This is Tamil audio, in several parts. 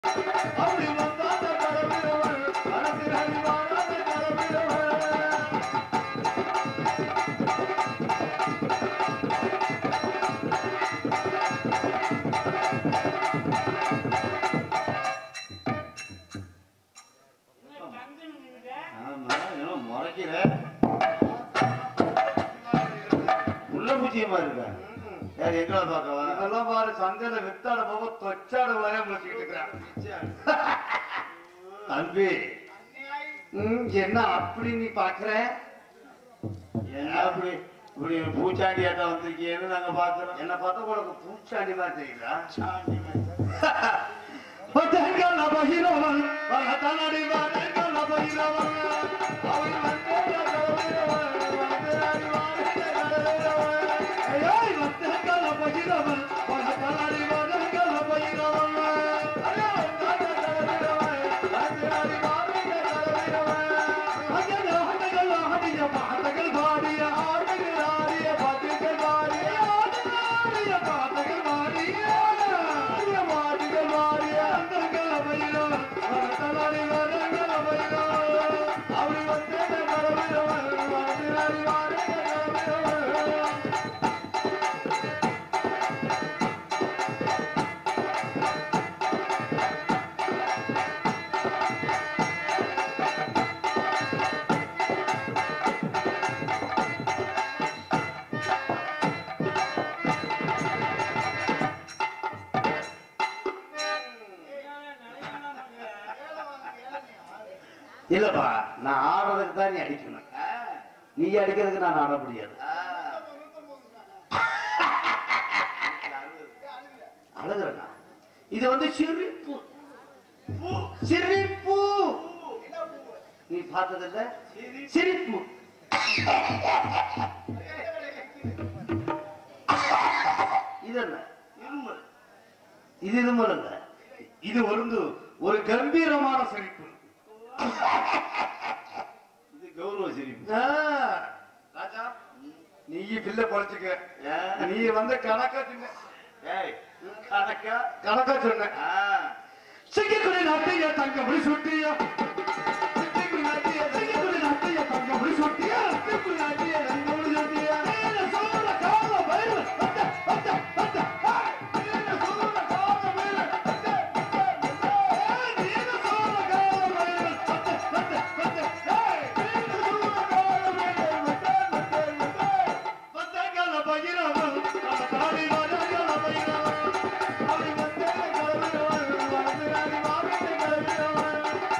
அப்படி வந்தாத கரவிரவன் மனசில் அறிவாராத கரவிரவன் ஆமா என்ன முறைக்கிற உள்ள பூச்சியமா இருக்கா யார் எங்களை பார்க்கவா இதெல்லாம் பாரு சந்தையில வித்தாட போக தொச்சாடு வரைய முடிச்சுக்கிட்டு இருக்கிறான் தம்பி ம், என்ன அப்படி நீ பாக்குற என்ன அப்படி இப்படி பூச்சாண்டி ஆட்டம் வந்திருக்கீங்கன்னு நாங்க பாக்குறோம் என்ன பார்த்தா உனக்கு பூச்சாண்டி மாதிரி தெரியுதா சாண்டி மாதிரி. வந்தங்கள் அபகிரவன் வளதனடி வந்தங்கள் அபகிரவன் அவன் வந்தேல கரவிரவன் வந்தனாடி வாரே கரவிரவன் ஐயோய் வந்தங்கள் அபகிரவன் வளதனடி வந்தங்கள் அபகிரவன் ஐயோ வந்தங்கள் கரவிரவன் வந்தனாடி வாரே கரவிரவன் அங்கன ஹண்டகள் ஹடிய பாடகள் பாடிய ஆடுகள் ஆடிய பாட்டுகள் பாடிய ஆடுகள் பாட்டுகள் பாடிய ஆடிய பாட்டுகள் பாடிய அந்தங்கள் அவையிலவன் வரத்தலாடி வரங்கள் அவையிலவன் அவள் வந்தே கரவிரவன் வந்தனாடி வாரே கரவிரவன் இல்லப்பா நான் ஆடுறதுக்கு தான் நீ அடிக்கணும் நீ அடிக்கிறதுக்கு நான் ஆட முடியாது அழகுறா இது வந்து சிரிப்பு சிரிப்பு நீ பார்த்ததில்ல சிரிப்பு இது என்ன இருமல் இது இருமல் இல்ல இது ஒரு ஒரு கம்பீரமான சிரிப்பு இது கௌரவ சிரிப்பு ஆ, ராஜா நீ பில்ல குறைச்சுக்க ஏன்? நீ வந்து கணக்கா சொன்ன ஏய் கணக்கா கணக்கா சொன்ன ஆ சிங்கக்குடி நாட்டைய தங்க முடி சுட்டிய சிங்கக்குடி நாட்டைய சிங்கக்குடி நாட்டைய தங்க முடி சுட்டிய சிங்கக்குடி நாட்டைய தங்க முடி சுட்டிய நீல சோழ கால பைர வந்த வந்த வந்த ஹாய் நீல சோழ கால பைர வந்த வந்த ஹாய் நீல சோழ கால பைர வந்த வந்த வந்த ஹாய் நீல சோழ கால பைர வந்த வந்த வந்த வந்த கால பைரவன் கால தாடி வரகல பைரவன் அவரி வந்தே கலவிரவன் வந்தனாடி வாவே கலவிரவன்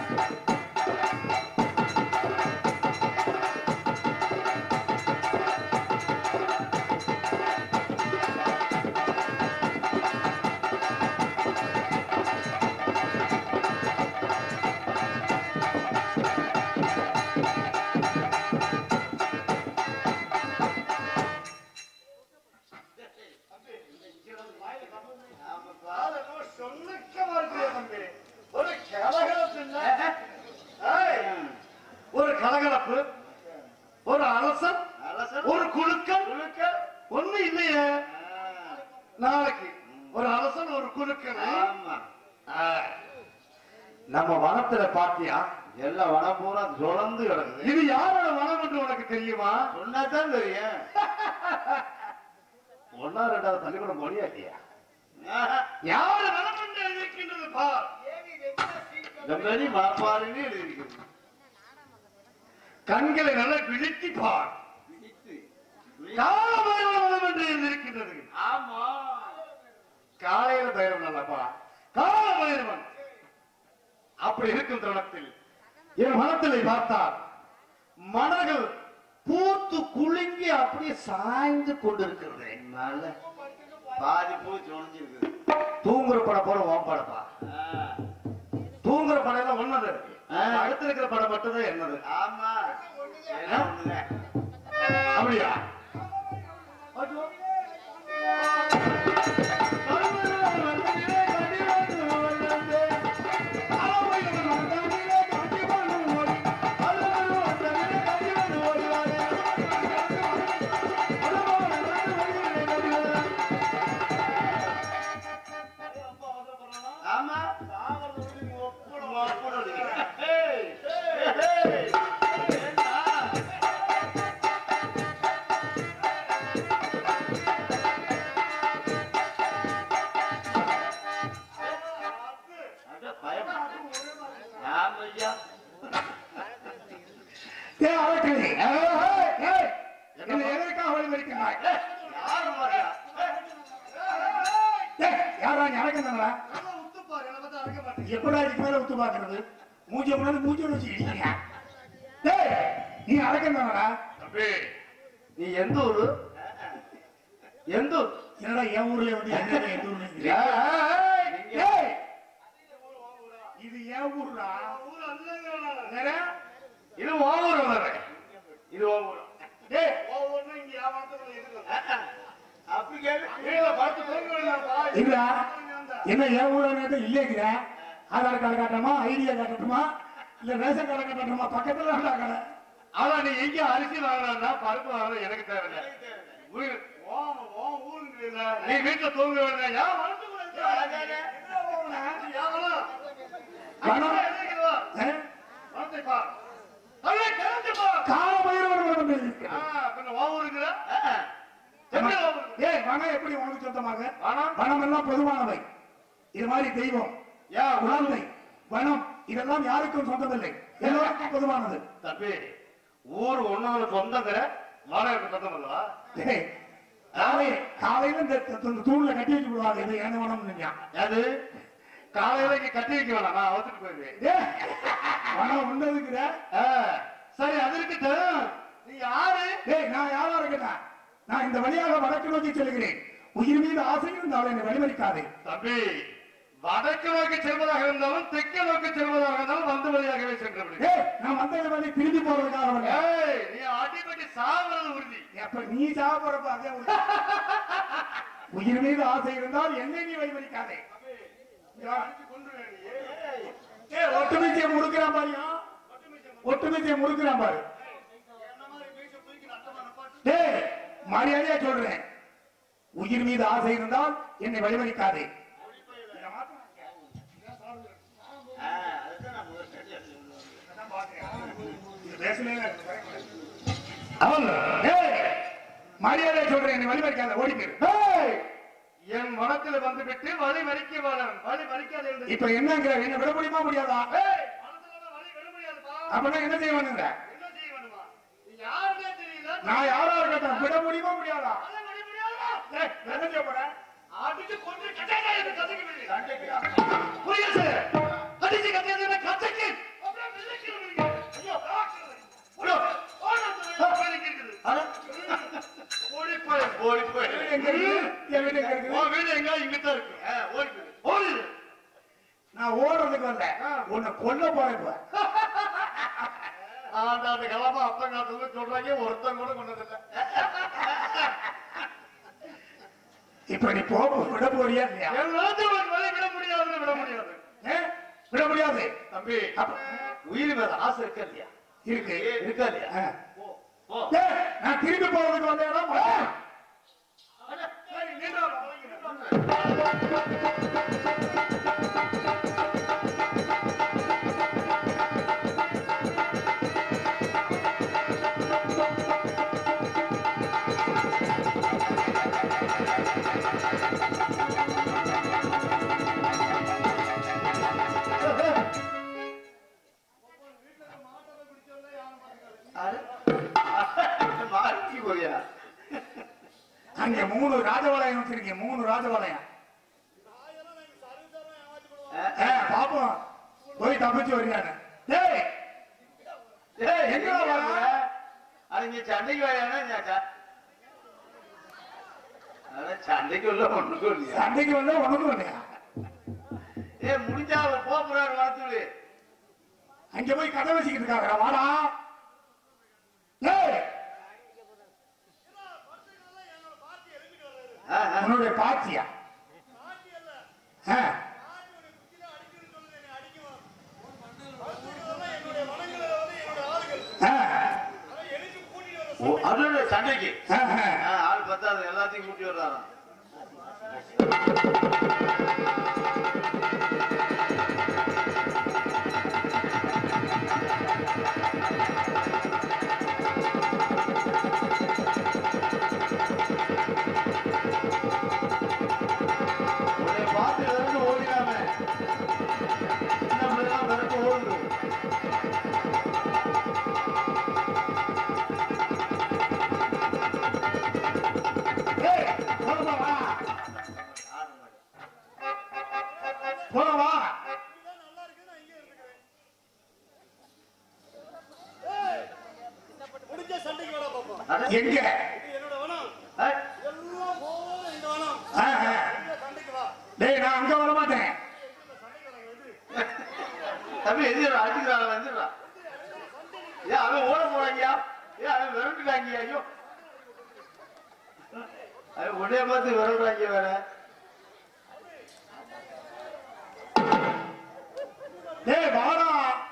ஒரு கலகலப்பு இல்ல? ஏய், ஒரு கலகலப்பு ஒரு அலசல் அலசல். ஒரு குலுக்கல் குலுக்கல். ஒண்ணு இல்லையே ஆ, நாளைக்கு ஒரு அலசல் ஒரு குலுக்கல் ஆமா ஆ. நம்ம வனத்துல பாத்தியா எல்லா வனம் பூரா சுழந்து கிடக்குது இது யாரோட வனம் என்று உனக்கு தெரியுமா சொன்னாதான் தெரியும் ஒன்னா ரெண்டாவது பள்ளிக்கூடம் மொழியா இல்லையா ஆஹா. யாரு வனம் என்று இருக்கின்றது பார் இந்த மாதிரி மாப்பாருன்னு எழுதியிருக்குது கண்களை நல்லா விழித்தி பார் பிடித்து. கால பைரவனம் என்று இருக்கின்றது ஆமா காலையில பைரவன் அல்லப்பா கால பைரவன் அப்படி இருக்கும் தருணத்தில் என் மனத்திலே பார்த்தார் மனங்கள் பூத்து குலுங்கி அப்படியே சாய்ந்து கொண்டிருக்கிறது நல்ல பாதி பூ சுழிஞ்சிருக்குது தூங்குற படம் போல ஓம் படப்பா ஆ, தூங்குற படம் எல்லாம் ஒன்னது ஆ. அடுத்து இருக்கிற படம் மட்டும் தான் என்னது ஆமா எல்லாம் ஒண்ணுதான். அப்படியா ஆமா ஐயா ஏ அரக்கணி ஏய், ஏய், என்னை எதற்காக வழிமறிக்கிறாய் யாரு மாட்டா ஏய், யாரா நீ அரக்கங்களா உத்துப்பாரு என்ன பார்த்தா அரைக்க மாட்டேன் எப்படா இதுக்கு மேல உத்து பாக்குறது மூஞ்சி முன்னாடி மூஞ்சி வச்சு இடிக்கிறீங்க ஏய் நீ அரக்கங்களா தம்பி நீ எந்த ஊரு எந்த ஊர் என்னடா என் ஊர்ல வந்து எங்க எந்த ஊர்ல இருக்கிறீங்க? ஏய், ஏய், இது என் ஊர்டா வேற? இது உன் ஊரு வேற. இது உன் ஊரு. ஏய், அப்படி கேளு. கீழே படுத்து தூங்க வேண்டாம்ப்பா. இல்லடா என்ன என் ஊர்ல இல்லைங்கிற ஆதார் கார்டு காட்டணுமா ஐடியா காட்டணுமா இல்ல ரேஷன் கார்டு காட்டணுமா பக்கத்துல இருந்தா கடை ஆனா நீ எங்க அரிசி வாங்குறான்னா பருப்பு வாங்குறது எனக்கு தேவையில்லை உயிர் உன் உன் ஊருங்கிறீல்ல, நீ வீட்டுல தூங்க வேண்டாம் ஏன் மனசுக்குள்ள இருக்க? ஏன் வேணாம்? பணம்? அங்கே இருக்கிறதா? ஆ? பணத்தை பார். அப்படியே கிளம்பி பார். கால பயிரோடு வந்து இருக்கு. ஆ, பின்ன உன் ஊருங்கிற? எப்படி உன் ஊரு? ஏய் வனம் எப்படி உனக்கு சொந்தமாக பணம்? வனம் எல்லாம் பொதுவானவை இது மாதிரி தெய்வம் ஏன் உன் குழந்தை வனம் இதெல்லாம் யாருக்கும் சொந்தமில்லை எல்லோருக்கும் பொதுவானது தம்பி ஊர் ஒன்னொன்னு சொந்தங்கிற மாணவருக்கு சொந்தம் அல்லவா ஏய், காலை காலையில இந்த இந்த தூண்ல கட்டி வச்சு விடுவாங்க இது என்ன வனம் அது காலையில இங்க கட்டி வைக்க வேணாம் நான் அவத்துட்டு போயிருவேன் வனம் உண்டதுக்குற ஆ, சரி அது இருக்கட்டும் நீ யாரு ஏய் நான் யாரா இருக்கேன் நான் இந்த வழியாக வடக்கு நோக்கி செல்கிறேன் உயிர் மீது ஆசை இருந்தால் என்னை வழிமறிக்காதே தம்பி வடக்கு நோக்கி செல்வதாக இருந்தாலும் தெற்கு நோக்கி செல்வதாக இருந்தாலும் வந்து வழியாகவே சென்று விடு. ஏய் நான் வந்த வழி திரும்பி போறதுக்காக வரல. ஏய், நீ அடிபட்டு சாவது உறுதி அப்ப நீ சாப்பிடுறப்ப அதே உனக்கு. உயிர் மீது ஆசை இருந்தால் என்னை நீ வழிமறிக்காதே ஏய் ஒட்டுமிச்சை முறுக்கிறான் பாரியா ஒட்டுமிச்சை முறுக்கிறான் பாரு டேய் மரியாதையா சொல்றேன் உயிர் மீது ஆசை இருந்தால் என்னை வழிமறிக்காதே அவன் ஏய், மரியாதை சொல்றேன் என்னை வழிமறிக்காத ஓடி போயிரு ஏய், என் மனத்தில் வந்து விட்டு வழி மறிக்க வேணும் வழி மறிக்காது என்று இப்ப என்னங்கிற என்ன விட முடியுமா முடியாதா ஏய், மனசுல வழி விட முடியாதுப்பா. அப்படின்னா என்ன செய்வானுங்க என்ன செய்ய வேணுமா? நீ யாருன்னே தெரியல. நான் யாரா இருக்கட்டும் விட முடியுமா முடியாதா வழி விட முடியாதுப்பா. ஏய், என்ன செய்ய போற அடிச்சு கொன்று கட்டையா என்று கதைக்கு விடு. புரியுது? அடிச்சு கட்டையா என்று கதைக்கு. அப்புறம் விதைக்கிறவனுக்கு. ஐயோ, டாக்டர். ஐயோ, ஓடாத, வேலைக்கு இருக்குது. ஓடி போய், ஓடி போய். எங்க இருக்கு? என் வீடு எங்க இருக்குது? உன் வீடு எங்க? இங்கதான் இருக்கு. ஆ, ஓடி போய். ஓடிடு. நான் ஓடுறதுக்கு வரல உன்னை கொல்ல போறேன் இப்ப. ஆண்டாண்டு காலமா அப்பங்காட்டுல சொல்றாங்க ஒருத்தன் கூட கொண்டதில்லை இப்ப நீ போ விட போறியா இல்லையா எல்லாத்தையும் ஒரு வழி விட முடியாதுன்னு விட முடியாது ஏ? விட முடியாது தம்பி அப்ப உயிர் மேல ஆசை இருக்கா இல்லையா இருக்கு இருக்கா இல்லையா ஆ. போ, போ. ஏய், நான் திரும்பி போறதுக்கு வந்தேன்னா மாட்டேன். அட, சரி, நின்றா, நின்றா. அட, மாறிச்சு போறியா அங்க மூணு ராஜபாளையம் வச்சிருக்கேன் மூணு ராஜபாளையம் ஆ, பாப்போம் போய் தப்பிச்சு வரியானு டேய் ஏய், எங்க எங்க வர? வர? அது இங்க சண்டைக்கு வரையானா நான் ச- அட, சண்டைக்கு உள்ள ஒண்ணுக்கும் இல்லையா சண்டைக்கு வந்தா உனக்கு இல்லையா ஏ முடிஞ்சா அவர் போறாரு வாத்துடு அங்க போய் கதை வச்சுக்கிட்டு இருக்காங்க வாடா டேய் உன்னுடைய பாத்தியா ஆ. ஆ. அதோட சண்டைக்கு ஆ, ஆ. ஆ, ஆள் பத்தாது எல்லாத்தையும் கூட்டி வர்றாராம் உன்னை பார்த்து விரண்டு ஓடிடாம சின்ன பிள்ளைலாம் விரண்டு ஓடுது எங்க என்னோட வனம் ஆ? எல்லாம் போல இந்த வனம் ஆ, ஆ. இங்க சண்டைக்கு வா டேய் நான் அங்க வர மாட்டேன் தம்பி எதிரா அடிக்கிறாங்க வந்துடுறா ஏன் அவன் ஓட போறாங்கயா ஏன் அவன் விரண்டுட்டாங்க ஐயோ அவன் உடனே பார்த்து விரண்டுறாங்க வேற டேய் வாடா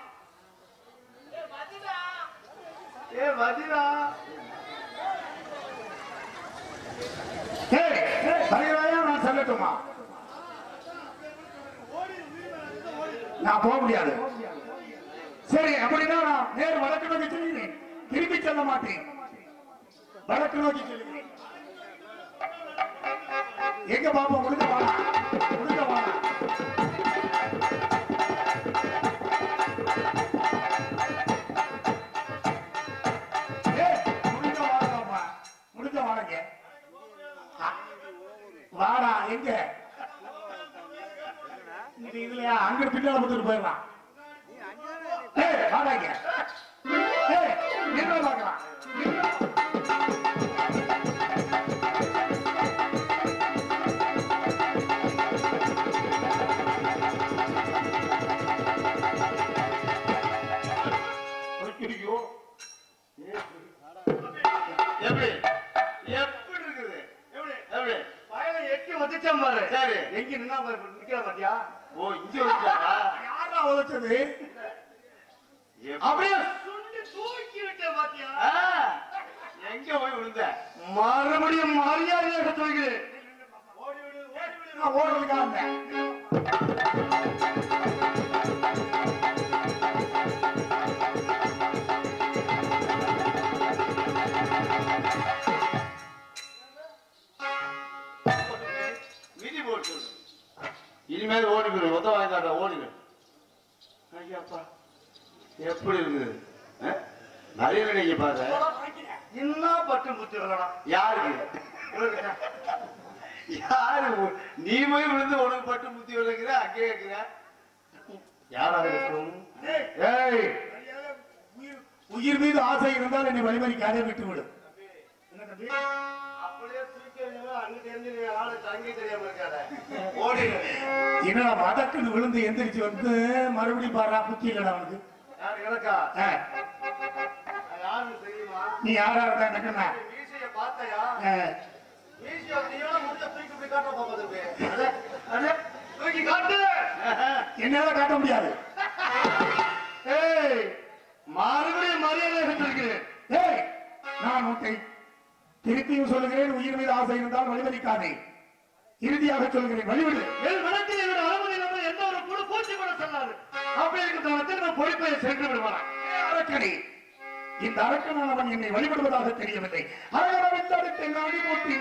ஏ மதிரா டேய் வருகிறாயா நான் சொல்லட்டுமா நான் போக முடியாது சரி அப்படின்னா நான் நேர் வடக்கு நோக்கி செல்கிறேன் திரும்பி செல்ல மாட்டேன் வடக்கு நோக்கி செல்கிறேன் எங்க பாப்போம் முடிஞ்ச வாடா முடிஞ்ச வாடா ஏய், முடிஞ்ச வாடாப்பா. முடிஞ்ச வாடங்க வாடா எங்க இது இதுலயா அங்க பின்னால வந்துட்டு போயிடலாம் ஏய் வாடா இங்க ஏய் என்ன பார்க்கலாம் ஐயோ எப்படி எப்படி இருக்குது எப்படி எப்படி பயலை எட்டி வச்சுச்சான் பாரு சரி. எங்க நின்னா பாரு நிக்கிற பாத்தியா ஓ இங்க வந்துட்டாரா யாரா உதச்சது எப்படி? அப்படியே சுண்டி தூக்கி விட்ட பாத்தியா ஆ, எங்க போய் விழுந்த மறுபடியும் மரியாதையாக சொல்கிறேன் நான் ஓடுறதுக்காக வந்தேன். விதி போட்டு சொல்லு. இனிமேல் ஓடிவிடு ஒத்த வாய்ந்தாட்ட ஓடிவிடு ஐயாப்பா எப்படி இருக்குது ஆ? நிறைய நீங்க பாரு என்ன பட்டு புத்தி வரலாம் யாருக்கு யாரு உ- நீ போய் விழுந்து உனக்கு பட்டு முத்தி விழுங்கிற அங்கே கேட்கிற யாராக இருக்கும் ஏய் உயிர் உயிர் மீது ஆசை இருந்தால் என்னை வழிமறிக்காதே விட்டு விடு அப்படியே தூக்கி அங்க தெரிஞ்சு நீ ஆளு தங்கி தெரியாம இருக்காத ஓடிடு என்னடா வதக்குன்னு விழுந்து எந்திரிச்சு வந்து மறுபடியும் பாரா புத்தி இல்லடா அவனுக்கு யாரு எனக்கா ஆ, அது யாருன்னு தெரியுமா நீ யாரா இருந்தா எனக்குண்ணா மீசைய பார்த்தையா ஆ, மீசைய நீயோட முடிஞ்ச தூக்கி இப்படி காட்ட போகுது தூக்கி காட்டு என்னால காட்ட முடியாது ஏய் மறுபடியும் மரியாதை சொல்கிறேன் ஏய் நான் உன்னை திருப்பியும் சொல்லுகிறேன் உயிர் மீது ஆசை இருந்தால் வழிமறிக்காதே இறுதியாக சொல்கிறேன் வழிவிடு என் மனத்தில் என்னோட அனுமதி இல்லாமல் எந்த ஒரு புழு பூச்சி கூட சொல்லாது அப்படி இருக்கிற தருணத்தில் நான் பொறுப்பை சென்று விடுவான் ஏ அரக்கனே இந்த அரக்கனானவன் என்னை வழிபடுவதாக தெரியவில்லை அரகணம் தடுத்து நாடி போட்டி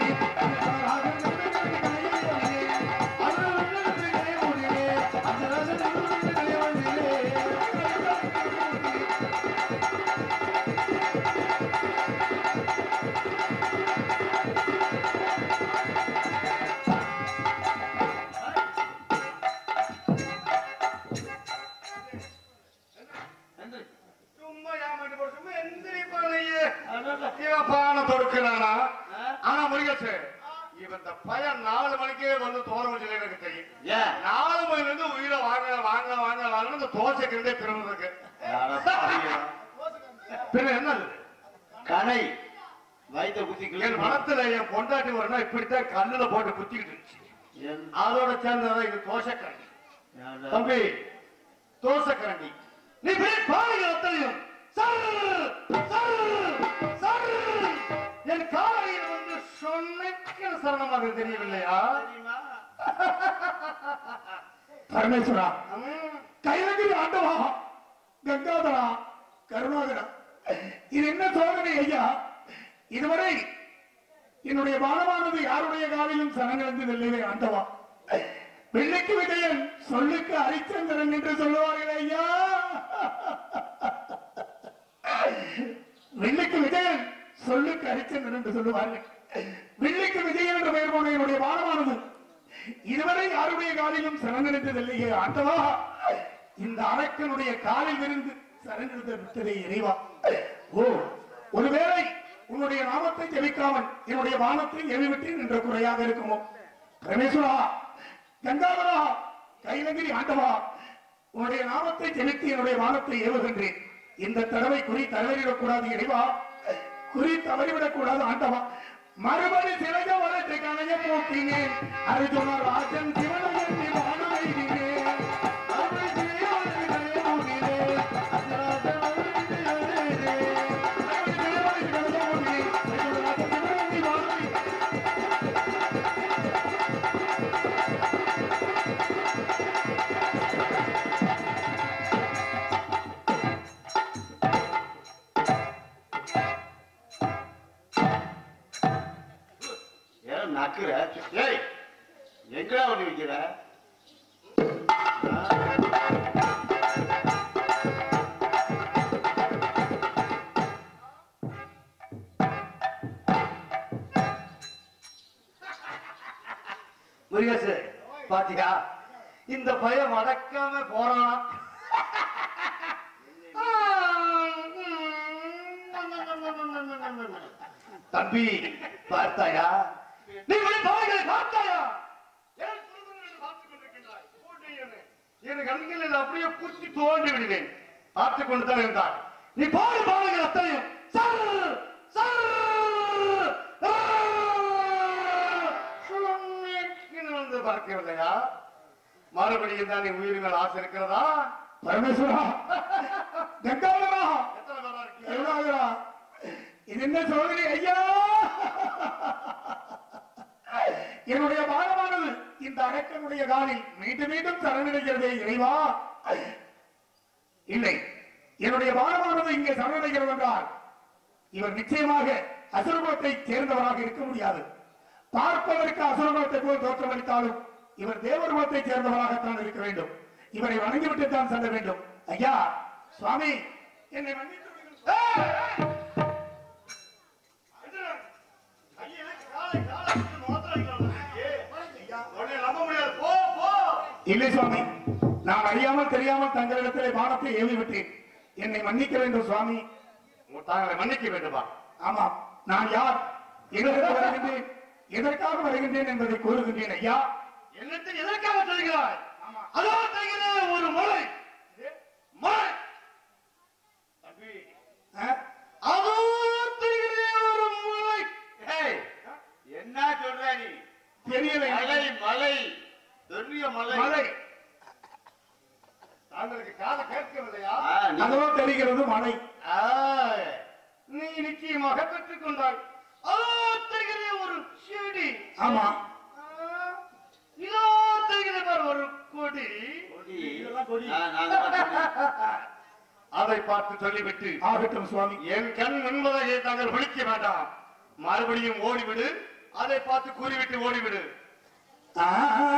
என்று சும்மா ஏமாட்டி போடு, சும்மா எந்திரிப்பா நீயே. இவன் பானை தொடுக்கிறானா? ஆனா முருகேசு, இவன் இந்த பையன் நாலு மணிக்கே வந்து தோரம் வச்சு எனக்கு தெரியும் ஏன் நாலு மணில இருந்து உயிரை வாங்க வாங்க வாங்க வாங்க இந்த தோசைக்கு இருந்தே பிறகு இருக்கு அட பாவிகளா. பின்ன என்னது கனை வயிற்ற குத்தி என் கிளம்பி மனத்துல என் பொண்டாட்டி வரணும் இப்படித்தான் கல்லுல போட்டு குத்திக்கிட்டு இருந்துச்சு அதோட சேர்ந்ததான் இது தோசை கரண்டி தம்பி தோசை கரண்டி நீ போய் பாருங்க அத்தனையும் சர், சர், சர். என் காலையில் வந்து சொன்னைக்கு சரணமாக தெரியவில்லையா பரமேஸ்வரா கைலகிரி ஆண்டவா கங்காதரா கருணாகரா இது என்ன சோதனை ஐயா இதுவரை என்னுடைய பானமானது யாருடைய காலிலும் சரணடைந்ததில்லையே ஆண்டவா வெள்ளைக்கு விஜயன் சொல்லுக்கு ஹரிச்சந்திரன் என்று சொல்லுவார்கள் ஐயா வெள்ளைக்கு விஜயன் சொல்லுக்கு ஹரிச்சந்திரன் என்று சொல்லுவார்கள் வெள்ளைக்கு விஜயன் என்ற பெயர் போன என்னுடைய பானமானது இதுவரை யாருடைய காலிலும் சரணடைந்ததில்லையே ஆண்டவா இந்த அரக்கனுடைய காலில் இருந்து சரணடைந்து விட்டதே இறைவா ஓ ஒருவேளை உன்னுடைய நாமத்தை ஜெபிக்காமல் என்னுடைய வானத்தை எவிவிட்டேன் என்ற குறையாக இருக்குமோ பரமேஸ்வரா கங்காதரா கைலகிரி ஆண்டவா உன்னுடைய நாமத்தை ஜெபித்து என்னுடைய வானத்தை ஏவுகின்றேன் இந்த தடவை குறி தவறிவிடக் கூடாது இறைவா குறி தவறிவிடக் கூடாது ஆண்டவா மறுபடி சிலைய வரத்தை கணைய போக்கினேன் அர்ஜுன ராஜன் சிவனகத்தி வானாயினேன் மறுபடி சிலைய வரத்தை கணைய போக்கினேன் அர்ஜுனராஜன் மறுபடி சிலைய வரத்தை கணைய போக்கினேன் அர்ஜுன ராஜன் சிவனகத்தி வானாயினேன் ஏன் நக்குற ஏய் எங்கடா ஒண்ணு வைக்கிற முருகேசு பாத்தியா இந்த பையன் மடக்காம போறான் தம்பி பார்த்தாயா நீ போய் பாவைகளை பார்த்தாயா ஏன் குறுகுறுன்னு பார்த்துக் கொண்டிருக்கின்றாய்? போட்டு என்னை. என் கண்களில் அப்படியே குத்தி தோண்டி விடுவேன் பார்த்துக் கொண்டு தான் இருந்தார் நீ பாடு பாவைகள் அத்தனையும் சர், சர், ஆ, சும்மிக்கின்னு வந்து பார்க்கவில்லையா மறுபடியும் தான் நீ உயிர் மேல் ஆசை இருக்கிறதா பரமேஸ்வரா கங்காதரா எத்தனை பேரா இருக்கீங்க கருணாகரா இது என்ன சோதனை ஐயா என்னுடைய பாகமானது இந்த அரக்கனுடைய காலில் மீண்டும் மீண்டும் சரணடைகிறதே இறைவா இல்லை என்னுடைய பாகமானது இங்கே சரணடைகிறது என்றால் இவர் நிச்சயமாக அசுரகுலத்தை சேர்ந்தவராக இருக்க முடியாது பார்ப்பதற்கு அசுரகுலத்தை போல் தோற்றமளித்தாலும் இவர் தேவர்குலத்தை சேர்ந்தவராகத்தான் இருக்க வேண்டும் இவரை வணங்கிவிட்டு தான் செல்ல வேண்டும் ஐயா சுவாமி என்னை மன்னித்து விடுங்கள். ஏய், ஏய். எந்திரா. ஐயே, காலை, காலை வச்சு முகத்துல வைக்கிறான். ஏய், உன்னை நம்ப முடியாது. போ, போ. இல்லை சுவாமி நான் அறியாமல் தெரியாமல் தங்களிடத்திலே பானத்தை ஏவி விட்டேன் என்னை மன்னிக்க வேண்டும் சுவாமி உன் தாங்களை மன்னிக்க வேண்டுமா ஆமாம் நான் யார் எதற்கு வருகின்றேன் எதற்காக வருகின்றேன் என்பதை கூறுகின்றேன் ஐயா என்னத்தை எதற்காக சொல்கிறாய் ஆமா. அதோ தெரிகிறது ஒரு மலை மலை தம்பி ஆ? அதோ தெரிகிறது ஒரு மலை ஏய், என்ன சொல்ற நீ தெரியலை மலை மலை பெரிய மலை மலை தாங்களுக்கு காதை கேட்கவில்லையா அதோ தெரிகிறது மலை ஆ, நீ நிச்சயமாக பெற்றுக்கொண்டாய் அதோ தெரிகிறது ஒரு செடி ஆமா ஆ, இதோ தெரிகிறது பார் ஒரு கொடி இதெல்லாம் கொடி. அதை பார்த்து சொல்லிவிட்டு ஆகட்டும் சுவாமி என் கண் முன்பதாக தாங்கள் விழிக்க வேண்டாம் மறுபடியும் ஓடிவிடு அதை பார்த்து கூறிவிட்டு ஓடிவிடு ஆ,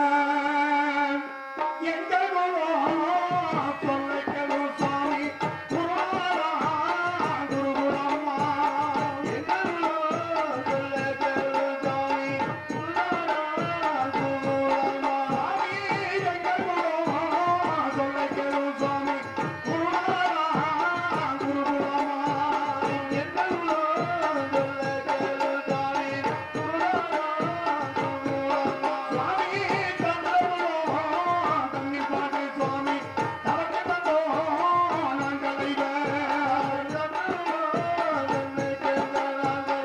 எங்கள் குலம் சொல்லைக்கணும் சுவாமி குருவாரா, குருகுலமா. எங்கள் குலம் சொல்லைக்கணும் சுவாமி குருவாரா, குருகுலமா. சுவாமி, எங்கள் குலம் சொல்லைக்கணும் சுவாமி குருவாரா, குருகுலமா. எங்கள் குலம் சொல்லைக்கணும் சுவாமி குருவாரா, குருகுலமா. சுவாமி சந்திரகுலம் தண்ணி பாட்டு சுவாமி தவறு வந்தோம் நாங்கள் ஐவர். சந்திரகுலம் என்னை சேர்ந்தவர்கள்.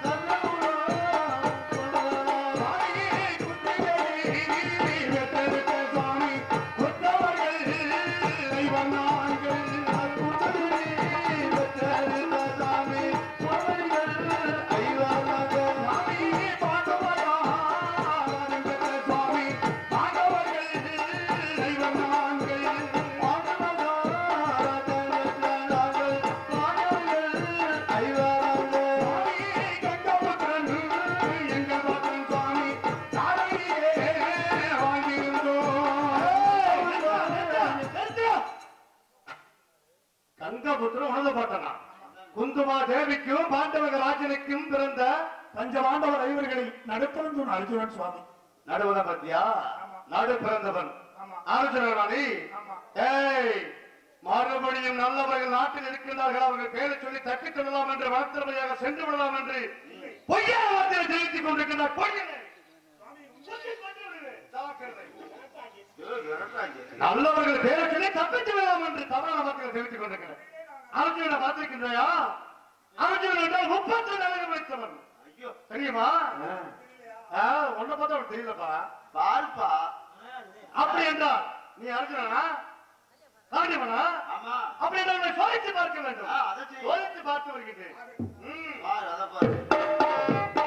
சந்திரகுலம் சுவாமி குத்திகளை வெட்டெடுத்த சுவாமி கொத்தவர்கள் தெய்வம் நாங்கள். குத்திகளை வெட்டெடுத்த சாமி கொத்தவர்கள் தெய்வம் நாங்கள். சுவாமி பாண்டவரா பெற்ற சுவாமி பாண்டவர்கள் தெய்வம் நாங்கள். பாண்டவரா பெற்ற நாங்கள். பாண்டவர்கள் தெய்வம் நாங்கள். சுவாமி கங்கபுத்திரன் எங்கள் பக்தன் சுவாமி தாரையே வாங்கியிருந்தோம். கங்கபுத்திரம் உணர்ந்து போட்டனா குந்துமா தேவிக்கும் பாண்டவக ராஜனுக்கும் பிறந்த பஞ்சபாண்டவர் ஐவர்களில் நடுப்பெருந்தூர் அர்ஜுனன் சுவாமி நடுவன பத்தியா நடு பிறந்தவன் ஆமா. அர்ஜுனன் நீ ஆமா. ஏய் மறுபடியும் நல்லவர்கள் நாட்டில் இருக்கின்றார்கள் அவர்கள் பேரை சொல்லி தப்பித் கொள்ளலாம் என்று வளர்த்திறமையாக சென்று விடலாம் என்று பொய்யான வார்த்தையை தெரிவித்துக் கொண்டிருக்கின்றார் பொய்யனே. ஜாக்கிரதை. நல்லவர்கள் பேரை சொல்லி தப்பித்து விடலாம் என்று தவறான வார்த்தைகளை தெரிவித்துக் கொண்டிருக்கிறார் அர்ஜுனனை பார்த்திருக்கின்றாயா அர்ஜுனன் என்றால் முப்பத்தி ரெண்டு வைத்தவன் ஐயோ தெரியுமா ஆ, உன்னை பார்த்தா அவனுக்கு தெரியலப்பா பால்பா அப்படி என்றால் நீ அர்ஜுனனா காண்டியவனா ஆமா அப்படி என்றால் உன்னை சோதித்து பார்க்க வேண்டும் ஆ, அதை செய். சோதித்து பார்த்து வருகின்றேன் ம். பாரு அத பாரு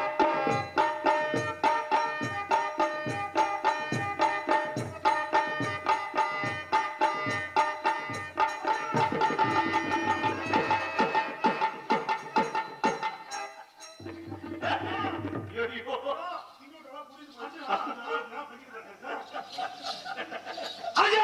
ஐயோ, ஐயோ. ஐயா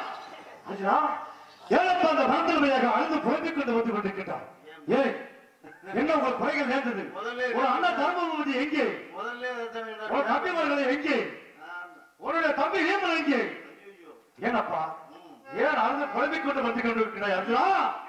ஐயா ஏழப்பா அந்த மந்திரமையாக அழுது புலம்பிக் கொண்டு வந்து கொண்டிருக்கிறார் ஏய் என்ன உங்கள் குறைகள் நேர்ந்தது முதல்ல ஒரு அண்ணா தர்மபுரி எங்கே முதல்ல ரத்தம் வேணும். உன் தம்பிமார்கள் எங்கே ஆமா. உன்னுடைய தம்பி வீமன் எங்கே ஐயோ. ஏனப்பா ஏன் அழுது புலம்பிக் கொண்டு வந்து கொண்டிருக்கிறாய் அர்ஜுனா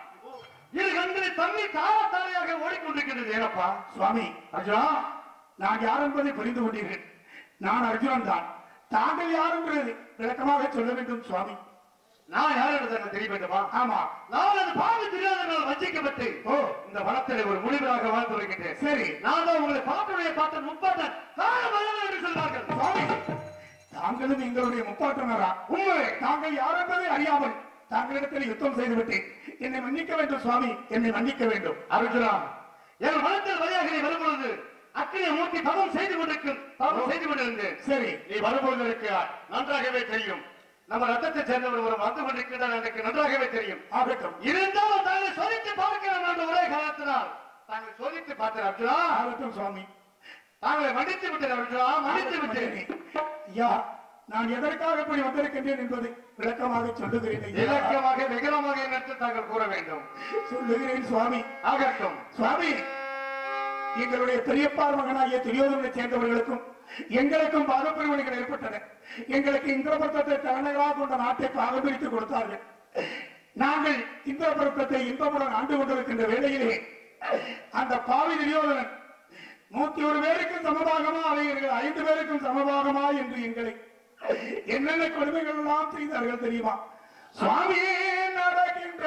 இரு கண்களை தண்ணி தார தாரையாக ஓடிக்கொண்டிருக்கிறது ஏனப்பா சுவாமி அர்ஜுனா நான் யார் என்பதை புரிந்து கொண்டீர்கள் நான் அர்ஜுனன் தான் தாங்கள் யார் என்று விளக்கமாக சொல்ல வேண்டும் சுவாமி நான் யார் என்று எனக்கு தெரிய வேண்டுமா ஆமா நான் அது பாவி தெரியாதவர்கள் வஞ்சிக்கப்பட்டு ஓ இந்த வனத்தில் ஒரு முடிவாக வாழ்ந்து வருகின்றேன் சரி நான் தான் உங்களை பாட்டுடைய பாட்டன் முப்பாட்டன் காரணம் என்று சொல்வார்கள் சுவாமி தாங்களும் எங்களுடைய முப்பாட்டனரா உண்மை தாங்கள் யார் என்பதை அறியாமல் தாங்களிடத்தில் யுத்தம் செய்து விட்டேன் என்னை மன்னிக்க வேண்டும் சுவாமி என்னை மன்னிக்க வேண்டும் அர்ஜுனா என் மனத்தில் வழியாக நீ வரும்பொழுது அக்கினியை மூட்டி தவம் செய்து கொண்டிருக்கும் தவம் செய்து கொண்டிருந்தேன் சரி நீ வரும்பொழுது எனக்கு நன்றாகவே தெரியும் நம்ம ரத்தத்தை சேர்ந்தவர் ஒரு வந்து கொண்டிருக்கின்றார் எனக்கு நன்றாகவே தெரியும் ஆகட்டும் இருந்தாலும் தாங்கள் சோதித்து பார்க்கிறேன் என்ற ஒரே காரணத்தினால் தாங்கள் சோதித்து பார்த்தேன் அர்ஜுனா ஆகட்டும் சுவாமி தாங்களை மன்னித்து விட்டேன் அர்ஜுனா மன்னித்து விட்டேன் ஐயா நான் எதற்காக இப்படி வந்திருக்கின்றேன் என்பதை விளக்கமாக சொல்லுகிறேன் ஐயா. இலக்கியமாக விகலமாக என்னத்தை தாங்கள் கூற வேண்டும் சொல்லுகிறேன் சுவாமி ஆகட்டும் சுவாமி எங்களுடைய பெரியப்பார் மகனாகிய துரியோதனை சேர்ந்தவர்களுக்கும் எங்களுக்கும் பாகப்பிரிவினைகள் ஏற்பட்டன எங்களுக்கு இந்திரபுரத்தை தலைநகராக கொண்ட நாட்டை பாகப்பிரித்து கொடுத்தார்கள் நாங்கள் இந்திரபுரத்தை இன்பமுடன் ஆண்டு கொண்டிருக்கின்ற வேளையிலே அந்த பாவி துரியோதனன் நூத்தி ஒரு பேருக்கும் சமபாகமா அவைகள் ஐந்து பேருக்கும் சமபாகமா என்று எங்களை என்னென்ன கொடுமைகள் எல்லாம் செய்தார்கள் தெரியுமா சுவாமி நடக்கின்ற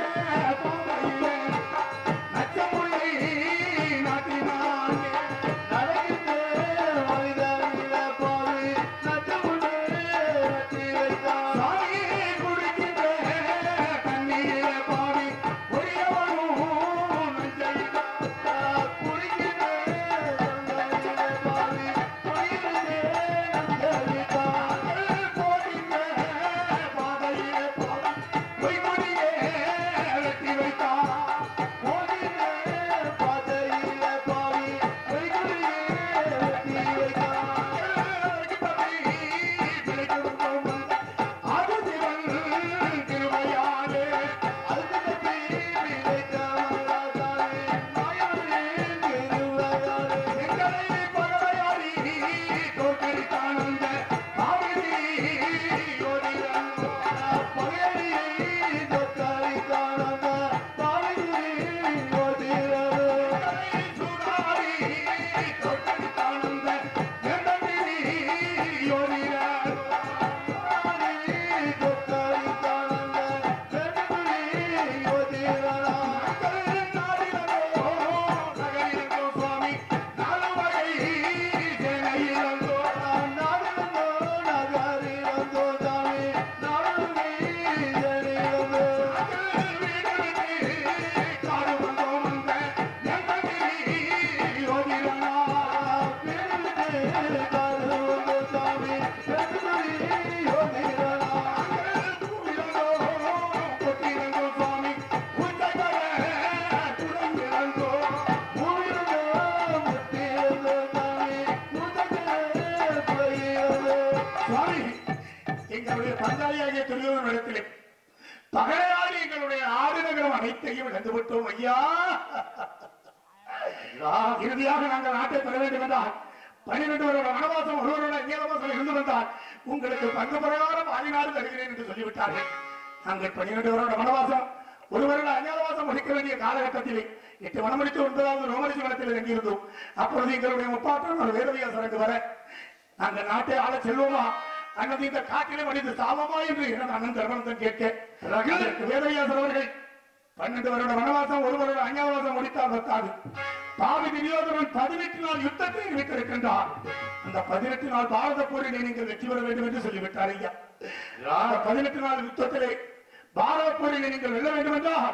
பாதையிலே நச்சமுல்லை நாட்டினான் நடக்கின்ற மனிதனில பாவி நச்சமுல்லை நட்டி வைத்தான். சுவாமி குடிக்கின்ற தண்ணீரில பாவி குடியவனும் நஞ்சையிட்டான். குடிக்கின்ற தண்ணீரில பாவி குடிக்கின்ற நஞ்சையிட்டான். போகின்ற பாதையிலே பாவி பொய்மொழியே வெட்டி வைத்தான். போகின்ற பாதையிலே பாவி பொய்மொழியே வெட்டி வைத்தான். அருகிப்படி பிழைத்திருந்தோம். ஆதிசிவன் திருமையாலே அருகிப்படி பிழைத்தவராலே மாயாவே திருமையாலே எங்களை பகவையாடி தோற்கடித்தான் அந்த பாவினி யோதிரன். பகையடியை தோற்கடித்தான் அந்த பாவினி யோதிரன். சூடாடி தோற்கடித்தான் அந்த எந்தமிழி யோதிரன். சுவாமி எங்களுடைய பஞ்சாலியாகிய துரியோதனிடத்திலே பகையாடி எங்களுடைய ஆறு நகரம் அனைத்தையும் இழந்து விட்டோம் ஐயா இறுதியாக நாங்கள் நாட்டை பெற வேண்டும் என்றால் பன்னிரண்டு வருட வனவாசம் ஒரு வருட இயலவாசம் இருந்து வந்தால் உங்களுக்கு பங்கு பிரகாரம் ஆதினாறு தருகிறேன் என்று சொல்லிவிட்டார்கள் நாங்கள் பன்னிரண்டு வருட வனவாசம் ஒரு வருட அஞ்ஞாதவாசம் முடிக்க வேண்டிய காலகட்டத்திலே எட்டு வனம் முடித்து ஒன்பதாவது ரோமரிசி வனத்தில் இறங்கியிருந்தோம் அப்பொழுது எங்களுடைய முப்பாட்டான வேதவியாசருக்கு வர நாங்கள் நாட்டை ஆள செல்வோமா அல்லது இந்த காட்டிலே மனித சாபமா என்று எனது அண்ணன் தர்மனந்தன் கேட்க அதற்கு வேதவியாசர் அவர்கள் பன்னெண்டு வருட வனவாசம் ஒரு வருட அஞ்ஞாதவாசம் முடித்தால் பத்தாது பாவி துரியோதனன் பதினெட்டு நாள் யுத்தத்தை வைத்திருக்கின்றார் அந்த பதினெட்டு நாள் பாரத போரிலே நீங்கள் வெற்றி பெற வேண்டும் என்று சொல்லிவிட்டார் ஐயா அந்த பதினெட்டு நாள் யுத்தத்திலே பாரத போரிலே நீங்கள் வெல்ல வேண்டும் என்றால்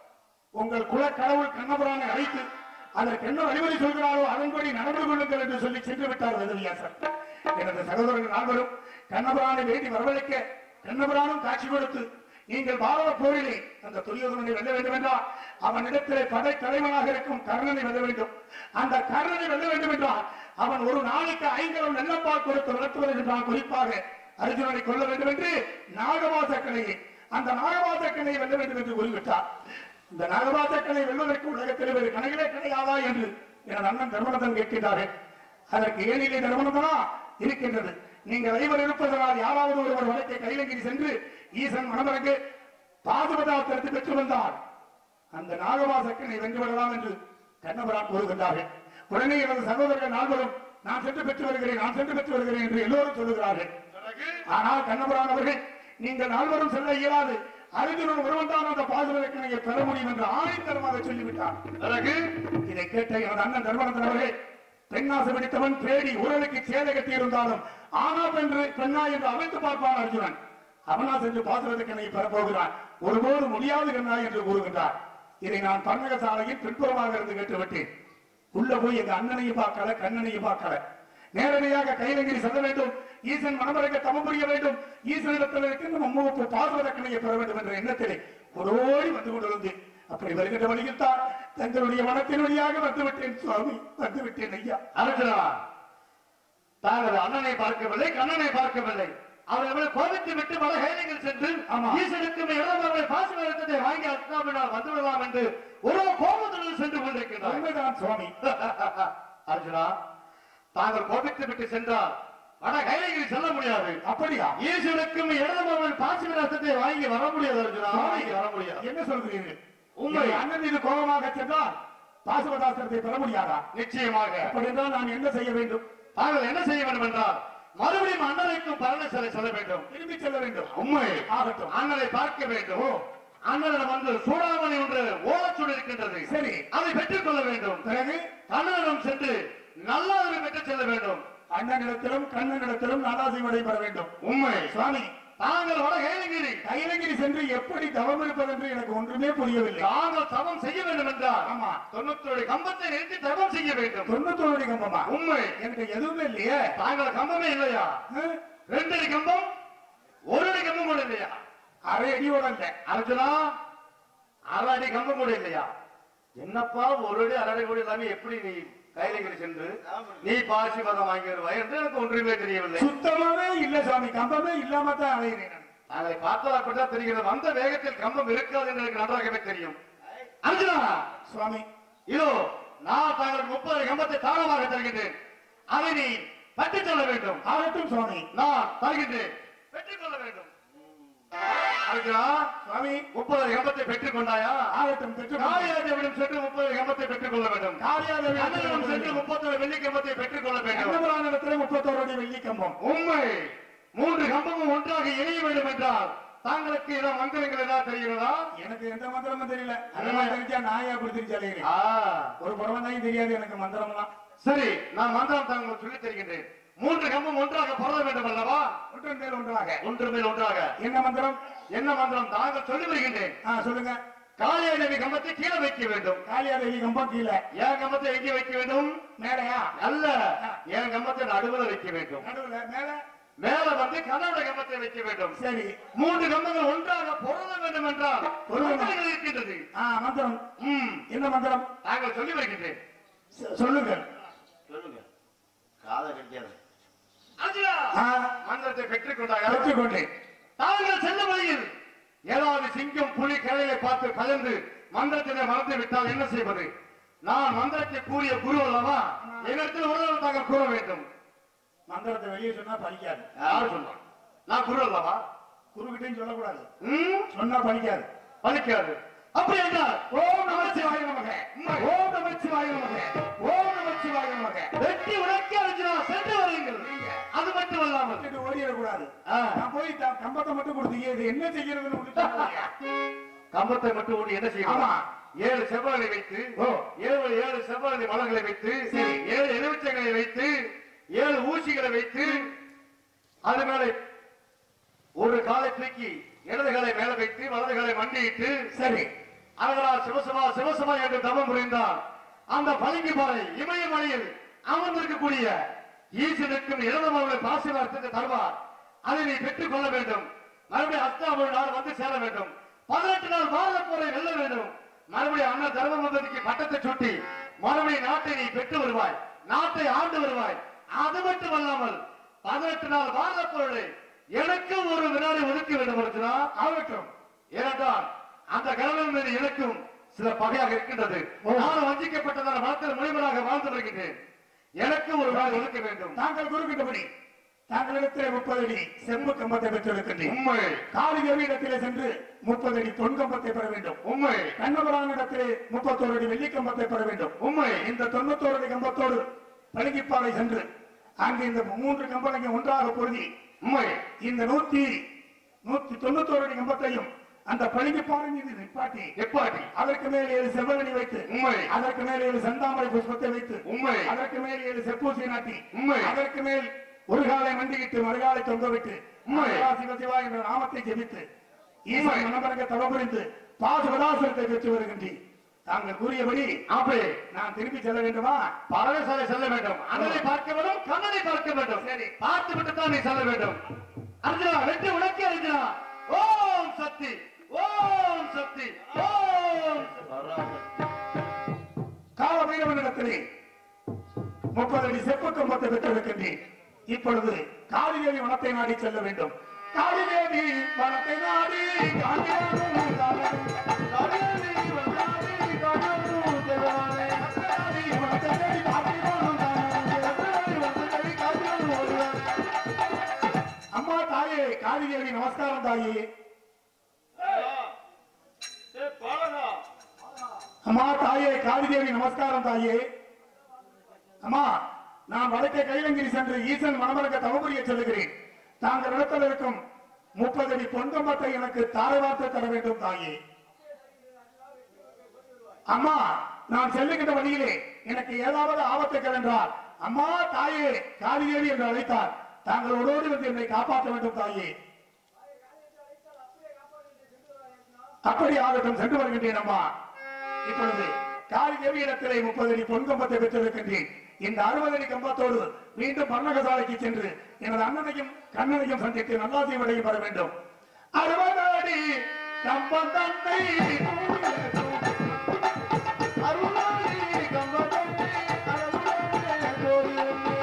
உங்கள் குல கடவுள் கண்ணபுரானை அழைத்து அதற்கு என்ன வழிமுறை சொல்கிறாரோ அதன்படி நடந்து கொள்ளுங்கள் என்று சொல்லி சென்று விட்டார் வேதவியாசர் எனது சகோதரர்கள் நால்வரும் கண்ணபுரானை வேண்டி வரவழைக்க கண்ணபுரானும் காட்சி கொடுத்து நீங்கள் பாரத போரிலே அந்த துரியோதனனை வெல்ல வேண்டும் என்றால் அவனிடத்திலே படை தலைவனாக இருக்கும் கர்ணனை வெல்ல வேண்டும் அந்த கர்ணனை வெல்ல வேண்டும் என்றால் அவன் ஒரு நாளைக்கு ஐங்கரம் நெல்லப்பால் கொடுத்து வளர்த்து வருகின்றான் குறிப்பாக அர்ஜுனனை கொல்ல வேண்டும் என்று நாகவாச கலையை அந்த நாகவாச கலையை வெல்ல வேண்டும் என்று கூறிவிட்டார் இந்த நாகவாச கலை வெல்வதற்கு உலகத்தில் வேறு கணக்கிலே கிடையாதா என்று எனது அண்ணன் தர்மநந்தன் கேட்கின்றார்கள் அதற்கு ஏனிலே தர்மநந்தனா இருக்கின்றது நீங்கள் ஐவர் இருப்பதனால் யாராவது ஒருவர் வழக்கை கைலங்கிரி சென்று ஈசன் மணமரங்கு பாதுபதாத்திரத்தை பெற்று வந்தார் அந்த நாகவாசக்கனை வென்று விடலாம் என்று கண்ணபுரான் கூறுகின்றார்கள் உடனே எனது சகோதரர்கள் நால்வரும் நான் சென்று பெற்று வருகிறேன் நான் சென்று பெற்று வருகிறேன் என்று எல்லோரும் சொல்லுகிறார்கள் பிறகு ஆனால் கண்ணபுரான் அவர்கள் நீங்கள் நால்வரும் செல்ல இயலாது அர்ஜுனன் ஒருவன் தான் அந்த பாதுகாக்கணையை பெற முடியும் என்று ஆணித்தரமாக சொல்லிவிட்டார் பிறகு இதை கேட்ட எனது அண்ணன் தர்மனந்தன் அவர்கள் பெண்ணாசை பிடித்தவன் பேடி உடலுக்கு சேலை கட்டி இருந்தாலும் ஆனா என்று பெண்ணா என்று அமைத்து பார்ப்பான் அர்ஜுனன் அவனா சென்று பாசுரத்துக்கனை பெறப்போகிறான் ஒருபோது முடியாது கண்ணா என்று கூறுகின்றார் இதை நான் பன்னக சாலையில் பின்புறமாக இருந்து கேட்டுவிட்டேன் உள்ள போய் எங்க அண்ணனையும் பார்க்கல கண்ணனையும் பார்க்கல நேரடியாக கைலங்கிரி செல்ல வேண்டும் ஈசன் மனமரங்க தமம் புரிய வேண்டும் ஈசனிடத்தில் இருக்கின்ற மும்மூப்பு பாசுரக்கணையை பெற வேண்டும் என்ற எண்ணத்திலே ஓடோடி வந்து கொண்டிருந்தேன் அப்படி வருகின்ற வழியில் தான் தங்களுடைய மனத்தின் வழியாக வந்துவிட்டேன் சுவாமி வந்துவிட்டேன் ஐயா அர்ஜுனா தாங்கள் அண்ணனை பார்க்கவில்லை கண்ணனை பார்க்கவில்லை அவர்களை கோபித்து விட்டு பல ஹேலிகள் சென்று ஆமா. ஈசனுக்கு இளவரவை பாசி வருத்தத்தை வாங்கி அர்த்தமினால் வந்துவிடலாம் என்று ஒரு கோபத்துடன் சென்று கொண்டிருக்கிறார் உண்மைதான் சுவாமி அர்ஜுனா தாங்கள் கோபித்து விட்டு சென்றால் வட கைலையில் செல்ல முடியாது அப்படியா ஈசனுக்கும் இளவரவன் பாசி வருத்தத்தை வாங்கி வர முடியாது அர்ஜுனா வாங்கி வர முடியாது என்ன சொல்கிறீர்கள் உண்மை. உண்மை அண்ணன் மீது கோபமாக சென்றால் பாசுவதாசனத்தை பெற முடியாதா நிச்சயமாக அப்படி என்றால் நான் என்ன செய்ய வேண்டும் தாங்கள் என்ன செய்ய வேண்டும் என்றால் மறுபடியும் அண்ணனுக்கும் பரணசாலை செல்ல வேண்டும் திரும்பி செல்ல வேண்டும் உண்மை ஆகட்டும் அண்ணனை பார்க்க வேண்டும் அண்ணனிடம் வந்து சூடாமணி ஒன்று ஓலச்சூடு இருக்கின்றது சரி அதை பெற்றுக் கொள்ள வேண்டும் பிறகு அண்ணனிடம் சென்று நல்லாதனை பெற்று செல்ல வேண்டும் அண்ணனிடத்திலும் கண்ணனிடத்திலும் நாதாசி விடை பெற வேண்டும் உண்மை சுவாமி தாங்கள் வட கைலகிரி கைலங்கிரி சென்று எப்படி தவம் இருப்பது என்று எனக்கு ஒன்றுமே புரியவில்லை தாங்கள் தவம் செய்ய வேண்டும் என்றால் ஆமா தொண்ணூத்தோடு கம்பத்தை நிறுத்தி தவம் செய்ய வேண்டும் தொண்ணூத்தோடி கம்பமா உண்மை எனக்கு எதுவுமே இல்லையே தாங்கள் கம்பமே இல்லையா ஆ? ரெண்டு அடி கம்பம் ஒரு அடி கம்பம் கூட இல்லையா அரை அடியோட இல்ல அர்ஜுனா அரை அடி கம்பம் கூட இல்லையா என்னப்பா ஒரு அடி அரை அடி கூட இல்லாம எப்படி நீ கைலகிரி சென்று நீ பாசி பதம் வாங்கி வருவாய் என்று எனக்கு ஒன்றுமே தெரியவில்லை சுத்தமாவே இல்ல சுவாமி கம்பமே இல்லாம தான் அலைகிறேன் நான். நாங்களை பார்த்தால் அப்படித்தான் தெரிகிறது வந்த வேகத்தில் கம்பம் இருக்காது என்று எனக்கு நன்றாகவே தெரியும் அர்ஜுனா சுவாமி இதோ நான் தாங்கள் முப்பது கம்பத்தை தானமாக தருகின்றேன் அதை நீ பற்றிச் செல்ல வேண்டும் ஆகட்டும் சுவாமி நான் தருகின்றேன் பெற்றுக் கொள்ள வேண்டும் அர்ஜுனா சுவாமி முப்பது கம்பத்தை பெற்றுக் கொண்டாயா ஆகட்டும் பெற்று காளியாதேவிடம் சென்று முப்பது கம்பத்தை பெற்றுக் கொள்ள வேண்டும் காளியாதேவி அண்ணனிடம் சென்று முப்பத்தொரு வெள்ளி கம்பத்தை பெற்றுக் கொள்ள வேண்டும் கண்ணபுராணத்துல முப்பத்தோரு அடி வெள்ளி கம்பம் உண்மை மூன்று கம்பமும் ஒன்றாக இணைய வேண்டும் என்றால் தாங்களுக்கு ஏதாவது மந்திரங்கள் ஏதாவது தெரிகிறதா எனக்கு எந்த மந்திரமும் தெரியல அந்த மாதிரி தெரிஞ்சா நாயா கொடுத்துருச்சு அலைகிறேன் ஆ, ஒரு புறவந்தாயும் தெரியாது எனக்கு மந்திரம்லாம் சரி நான் மந்திரம் தாங்கள் சொல்லித் தருகின்றேன் மூன்று கம்பம் ஒன்றாக பொருள வேண்டும் அல்லவா ஒன்றன் மேல் ஒன்றாக ஒன்று மேல் ஒன்றாக என்ன மந்திரம் என்ன மந்திரம் தாங்கள் சொல்லி வருகின்றேன் ஆ சொல்லுங்க காளியாதேவி கம்பத்தை கீழே வைக்க வேண்டும் காளியாதேவி கம்பம் கீழே என் கம்பத்தை எங்கே வைக்க வேண்டும் மேலையா அல்ல என் கம்பத்தை நடுவில் வைக்க வேண்டும் நடுவுல மேல மேல வந்து கன்னட கம்பத்தை வைக்க வேண்டும் சரி மூன்று கம்பங்கள் ஒன்றாக பொருள வேண்டும் என்றால் பொருள- மந்திரங்கள் இருக்கின்றது ஆ மந்திரம் ம், என்ன மந்திரம் தாங்கள் சொல்லி வருகின்றேன் சொ- சொல்லுங்க சொல்லுங்க காதை கடிக்காது அர்ஜுனா, ஆ, மந்திரத்தை பெற்றுக் கொண்டாயா பெற்றுக்கொண்டேன் தாங்கள் செல்ல வழியில் ஏதாவது சிங்கம் புலி கலையை பார்த்து பயந்து மந்திரத்தினை மறந்து விட்டால் என்ன செய்வது நான் மந்திரத்தை கூறிய குரு அல்லவா என்னிடத்தில் ஒரு நாள் தாங்கள் கூற வேண்டும் மந்திரத்தை வெளியே சொன்னா பலிக்காது யாரு சொன்னான் நான் குரு அல்லவா குருக்கிட்டையும் சொல்லக்கூடாது ம், சொன்னா பலிக்காது பலிக்காது அப்படி என்றால் ஓம் நமச்சிவாய நமக ஓம் நமச்சிவாய நமக ஓம் நமச்சிவாய நமக வெட்டி உனக்கே அர்ஜுனா சென்று வருங்கள் அது மட்டும் அல்லாமல் விட்டுட்டு ஓடிடக்கூடாது ஆ, நான் போய் த- கம்பத்தை மட்டும் கொடுத்தீங்க இது என்ன செய்யறதுன்னு விட்டுட்டு போறீங்க. கம்பத்தை மட்டும் ஊடி என்ன செய்யணும் ஆமா. ஏழு செவ்வலை வைத்து ஓ. ஏழு ஏழு செவ்வலை மலங்களை வைத்து சரி. ஏழு எலுமிச்சங்களை வைத்து ஏழு ஊசிகளை வைத்து அது மேலே ஒரு காலை தூக்கி இடது காலை மேல வைத்து வலது காலை மண்டியிட்டு சரி அழகரா சிவசபா சிவசபா என்று தவம் புரிந்தார் அந்த பளிங்கு பாறை இமயமலையில் அமர்ந்திருக்கக்கூடிய ஈசனுக்கும் இளந்தமலை பாசிவார்த்துக்கு தருவார் அதை நீ பெற்றுக் கொள்ள வேண்டும் மறுபடியும் அஸ்தாபுரி நாள் வந்து சேர வேண்டும் பதினெட்டு நாள் பாரத போரை வெல்ல வேண்டும் மறுபடியும் அண்ணன் தர்மபுரத்துக்கு பட்டத்தை சுட்டி மறுபடியும் நாட்டை நீ பெற்று வருவாய் நாட்டை ஆண்டு வருவாய் அது மட்டுமல்லாமல் பதினெட்டு நாள் பாரத போரை எனக்கும் ஒரு வினாடி ஒதுக்க வேண்டும் அர்ஜுனா ஆகட்டும் ஏனென்றால் அந்த கடவுள் மீது எனக்கும் சில பகையாக இருக்கின்றது நான் வஞ்சிக்கப்பட்டதான மனத்தில் முனிவராக வாழ்ந்து வருகின்றேன் எனக்கு ஒரு நாள் ஒதுக்க வேண்டும் தாங்கள் குருக்கிட்டபடி தாங்களிடத்திலே முப்பது அடி செம்பு கம்பத்தை பெற்றிருக்கின்றேன் உண்மை காளிதேவி இடத்திலே சென்று முப்பது அடி பொன் கம்பத்தை பெற வேண்டும் உண்மை கண்ணபுரான் இடத்திலே முப்பத்தோரு அடி வெள்ளி கம்பத்தை பெற வேண்டும் உண்மை இந்த தொண்ணூத்தோரு அடி கம்பத்தோடு பழகிப்பாறை சென்று அங்கு இந்த மூன்று கம்பளைங்க ஒன்றாக பொருதி உண்மை இந்த நூத்தி நூத்தி தொண்ணூத்தோரு அடி கம்பத்தையும் அந்த பழகிப்பாறை மீது நிப்பாட்டி எப்பாடி அதற்கு மேல் ஏழு செவ்வகணி வைத்து உண்மை அதற்கு மேல் ஏழு செந்தாமரை புஷ்பத்தை வைத்து உண்மை அதற்கு மேல் ஏழு செப்பூசி நாட்டி உண்மை. அதற்கு மேல் ஒரு காலை மண்டியிட்டு மறுகாலை தொங்க விட்டு உண்மை. மகா சிவ சிவா என்ற நாமத்தை ஜெபித்து உண்மை. ஈசன் மனமரங்க தவபுரிந்து பாசுபதாசுரத்தை பெற்று வருகின்றேன் தாங்கள் கூறியபடி அப்படி நான் திரும்பி செல்ல வேண்டுமா பறவைசாலை செல்ல வேண்டும் அண்ணனை பார்க்க வேண்டும் கண்ணனை பார்க்க வேண்டும் சரி. பார்த்து விட்டு தான் நீ செல்ல வேண்டும் அர்ஜுனா வெற்றி உனக்கே அர்ஜுனா ஓம் சக்தி ஓம் சக்தி ஓம் கால பைரவனிடத்திலே முப்பது அடி செப்பு கம்பத்தை பெற்றிருக்கின்றேன் இப்பொழுது காளிதேவி வனத்தை நாடி செல்ல வேண்டும் காளிதேவி வனத்தை நாடி காளிதேவி காளிதேவி வனத்தை நாடி காளிதேவி காளிதேவி வனத்தை தேடி காளிதேவி காளிதேவி வனத்தை தேடி காளிதேவி ஓடுவார். அம்மா தாயே காளிதேவி நமஸ்காரம் தாயே அம்மா தாயே காளிதேவி நமஸ்காரம் தாயே அம்மா நான் வடக்கே கைலங்கிரி சென்று ஈசன் மணமரக்க தவபுரிய செல்லுகிறேன் தாங்கள் இடத்தில் இருக்கும் முப்பது அடி பொன்கம்பத்தை எனக்கு தாரவார்த்தை தர வேண்டும் தாயே அம்மா நான் செல்லுகின்ற வழியிலே எனக்கு ஏதாவது ஆபத்துக்கள் என்றால் அம்மா தாயே காளிதேவி என்று அழைத்தார் தாங்கள் ஓடோடி வந்து என்னை காப்பாற்ற வேண்டும் தாயே அப்படி ஆகட்டும் சென்று வருகின்றேன் அம்மா இப்பொழுது காளி தேவி இடத்திலே முப்பது அடி பொன் கம்பத்தை பெற்றிருக்கின்றேன் இந்த அறுபது அடி கம்பத்தோடு மீண்டும் பர்ணகசாலைக்கு சென்று எனது அண்ணனையும் கண்ணனையும் சந்தித்து நல்லாசிவடையும் பெற வேண்டும் அறுபது அடி கம்பம் தந்தை அறுபது அடி கம்பம் தந்தை அறுபது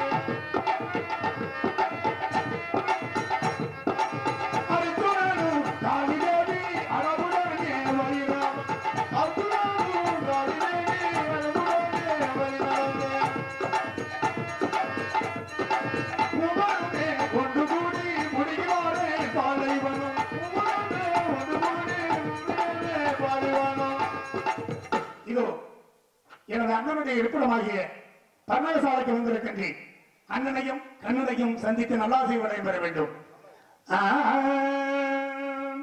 அரித்துணனும் காளிதேவி அறவுடனே வருகிறார். அர்த்துணனும் காளிதேவி அறவுடனே வருகிறார். உமருடனே ஒன்று கூடி முடிகிறாரே பாலைவனம். உமருடனே ஒன்று கூடி முடிகிறாரே பாலைவனம். இதோ எனது அண்ணனுடைய இருப்பிடமாகிய பர்ணகசாலைக்கு வந்திருக்கின்றேன் அண்ணனையும் கண்ணனையும் சந்தித்து நல்லாசை வரையும் பெற வேண்டும் ஆம்.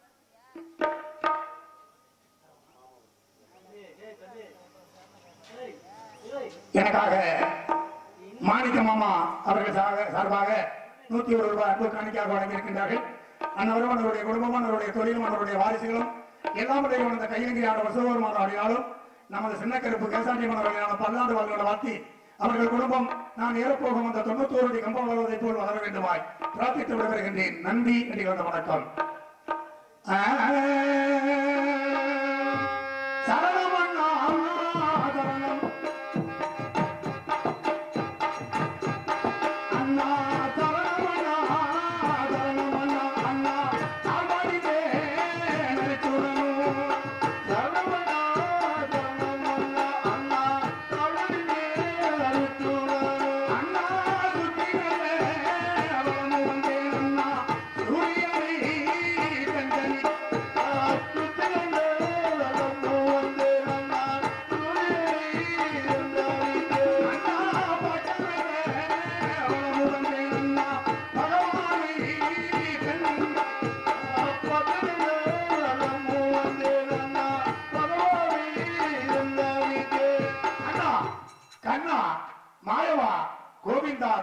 எனக்காக மாணிக்க மாமா அவர்கள் சாக- சார்பாக நூத்தி ஒரு ரூபாய் அன்பு காணிக்காக வழங்கியிருக்கின்றார்கள் அன்னவரும் அவருடைய குடும்பமும் அவருடைய தொழிலும் அவருடைய வாரிசுகளும் எல்லாமுடைய இந்த கையங்கிரி ஆட வசூர்மான அடியாலும் நமது சின்ன கருப்பு கேசாண்டி மன்னர்களான பல்லாண்டு வாழ்களோட வாழ்த்தி அவர்கள் குடும்பம் நான் ஏறப்போகும் அந்த தொண்ணூத்தோரு அடி கம்பம் வளர்வதை போல் வளர வேண்டுமாய் பிரார்த்தித்து விடைபெறுகின்றேன் நன்றி அடிகள வணக்கம் ஆ, சரணம் அண்ணா, சரணம் அண்ணா சரணம் அண்ணா சரணம் அண்ணா அண்ணா அமரிதே நரிச்சுடனும் சரணம் அண்ணா சரணம் அண்ணா அண்ணா அமரிதே நரிச்சுடனும் அண்ணா சுத்தினே அவனு வந்தேன் அண்ணா சூரியனை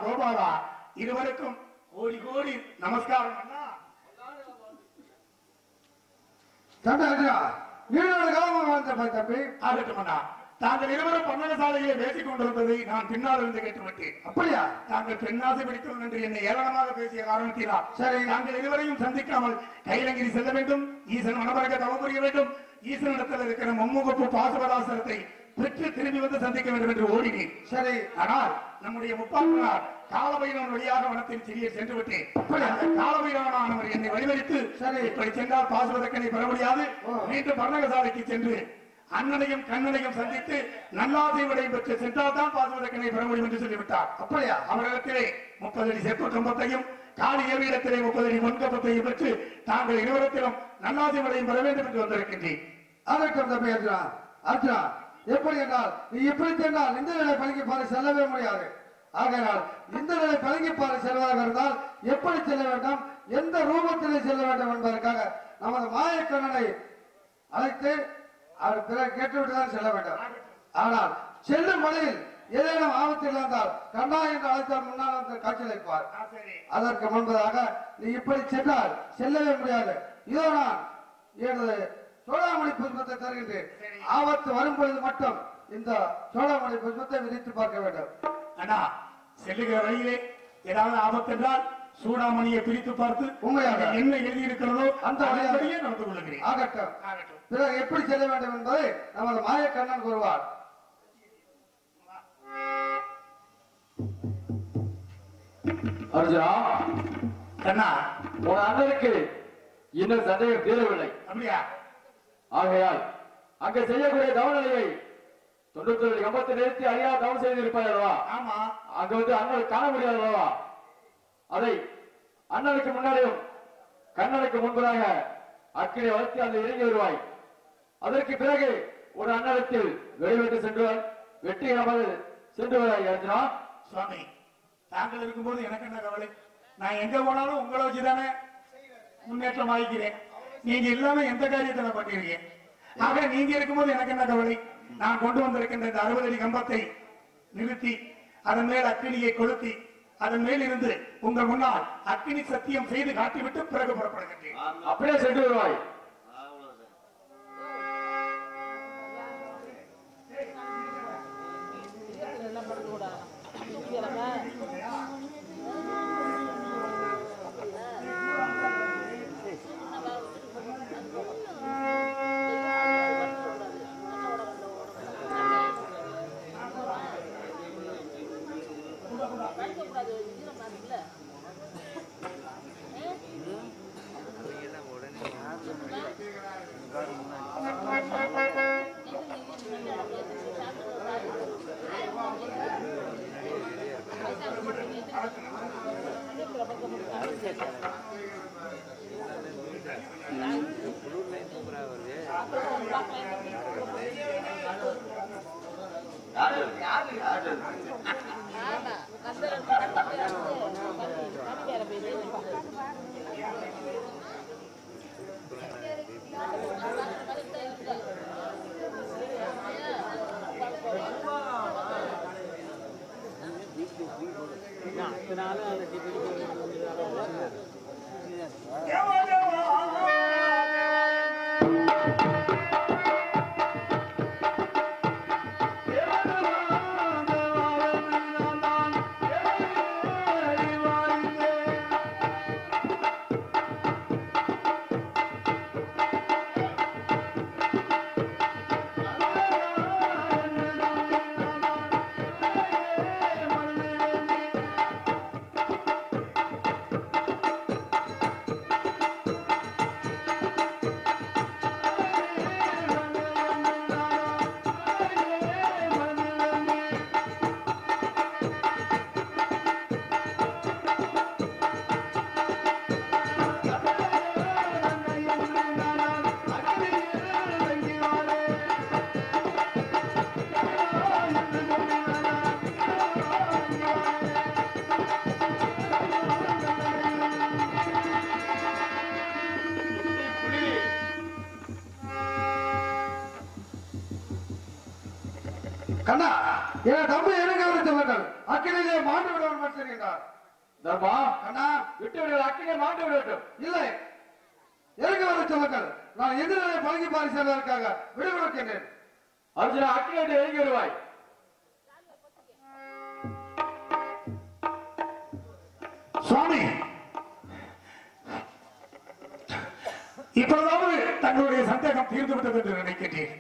கோபாலா இருவருக்கும் கோடி கோடி நமஸ்காரம் அண்ணா தண்டா நீண்ட காலமாக வாழ்ந்த தம்பி ஆகட்டும் அண்ணா தாங்கள் இருவரும் பன்னக சாலையிலே பேசிக் கொண்டிருந்ததை நான் பின்னால் இருந்து கேட்டுவிட்டேன் அப்படியா தாங்கள் பெண்ணாசை பிடித்தவன் என்று என்னை ஏளனமாக பேசிய காரணத்தினால் சரி. தாங்கள் இருவரையும் சந்திக்காமல் கைலங்கிரி செல்ல வேண்டும் ஈசன் மனமரக தவம் புரிய வேண்டும் ஈசனிடத்தில் இருக்கிற மும்முகப்பு பாசபதாசனத்தை பெற்று திரும்பி வந்து சந்திக்க வேண்டும் என்று ஓடினேன் சரி ஆனால் நம்முடைய முப்பாட்டனார் காலபைரவன் வழியாக வனத்தின் சிறிய சென்று விட்டேன் அந்த காலபைரவனானவர் என்னை வழிமறித்து சரி. இப்படி சென்றால் பாசுவதற்கனை பெற முடியாது ஓ. மீண்டும் பர்ணகசாலைக்கு சென்று அண்ணனையும் கண்ணனையும் சந்தித்து நல்லாசை விடை பெற்று சென்றால் தான் பாசுவதற்கனை பெற முடியும் என்று சொல்லிவிட்டார் அப்படியா அவரிடத்திலே முப்பது அடி செப்பு கம்பத்தையும் காலி ஏவியிடத்திலே முப்பது அடி முன்கம்பத்தையும் பெற்று தாங்கள் இருவரத்திலும் நல்லாசை விடையும் பெற வேண்டும் என்று வந்திருக்கின்றேன் அதற்கும் தம்பி அர்ஜுனா அர்ஜுனா எப்படி என்றால் நீ இப்படி சென்றால் இந்த நிலை பழங்கி பாறை செல்லவே முடியாது ஆகையால் இந்த நிலை பழங்கி பாறை செல்வதாக இருந்தால் எப்படி செல்ல வேண்டும் எந்த ரூபத்திலே செல்ல வேண்டும் என்பதற்காக நமது மாயக்கண்ணனை அழைத்து அவர் பிறகு கேட்டுவிட்டுதான் செல்ல வேண்டும் ஆனால் செல்லும் வழியில் ஏதேனும் ஆபத்து இருந்தால் கண்ணா என்று அழைத்தால் முன்னால் வந்து காட்சியளிப்பார் ஆ, சரி அதற்கு முன்பதாக நீ இப்படி சென்றால் செல்லவே முடியாது இதோ நான் எனது சோழாமணி புஷ்பத்தை தருகின்றேன் ஆபத்து வரும் பொழுது மட்டும் இந்த சோழாமணி புஷ்பத்தை விரித்து பார்க்க வேண்டும் அண்ணா செல்லுகிற வழியிலே ஏதாவது ஆபத்து என்றால் சூடாமணியை பிரித்து பார்த்து உண்மையாக. அதில் என்ன எழுதி இருக்கிறதோ அந்த அந்த வழியாக. வழியே நடந்து கொள்ளுகிறேன் ஆகட்டும் ஆகட்டும் பிறகு எப்படி செல்ல வேண்டும் என்பதை நமது மாயக்கண்ணன் கூறுவார் அர்ஜுனா அண்ணா உன் அண்ணனுக்கு இன்னும் சந்தேகம் தீரவில்லை அப்படியா ஆகையால் அங்க செய்யக்கூடிய தவநிலையை தொண்ணூத்தி ஏழு கம்பத்தை நிறுத்தி அறியா தவம் செய்திருப்பாய் அல்லவா ஆமா அங்க வந்து அண்ணன் காண முடியாது அல்லவா அதை அண்ணனுக்கு முன்னாடியும் கண்ணனுக்கு முன்பதாக அக்கினை வளர்த்து அந்த இறங்கி வருவாய் அதற்கு பிறகு ஒரு அண்ணனத்தில் வெளிவிட்டு சென்று வெற்றிகரமாக சென்று வருவாய் அர்ஜுனா சுவாமி தாங்கள் இருக்கும்போது எனக்கு என்ன கவலை நான் எங்க போனாலும் உங்களை வச்சுதானே முன்னேற்றம் ஆகிக்கிறேன் நீங்க இல்லாம எந்த காரியத்தை நான் பண்ணிருக்கேன் ஆக நீங்க இருக்கும்போது எனக்கு என்ன கவலை நான் கொண்டு வந்திருக்கின்ற இந்த அறுபது அடி கம்பத்தை நிறுத்தி அதன் மேல் அக்கினியை கொளுத்தி அதன் மேல் இருந்து உங்கள் முன்னால் அக்கினி சத்தியம் செய்து காட்டிவிட்டு பிறகு புறப்படுகின்றேன் அப்படியே சென்று வருவாய் கண்ணா என் தம்பி எனக்கு வர சொல்லுங்கள் அக்கினிலே மாண்டு விடுவான் சொல்கின்றார் தர்மா அண்ணா விட்டு விடுவது அக்கினை மாண்டு விடட்டும் இல்லை எனக்கு வர சொல்லுங்கள் நான் எதிரிலே பழகி பாரி செல்வதற்காக விடுவிடுக்கின்றேன் அர்ஜுனா அக்கினை விட்டு இறங்கி வருவாய் சுவாமி இப்பொழுதாவது தங்களுடைய சந்தேகம் தீர்ந்து விட்டது என்று நினைக்கின்றேன்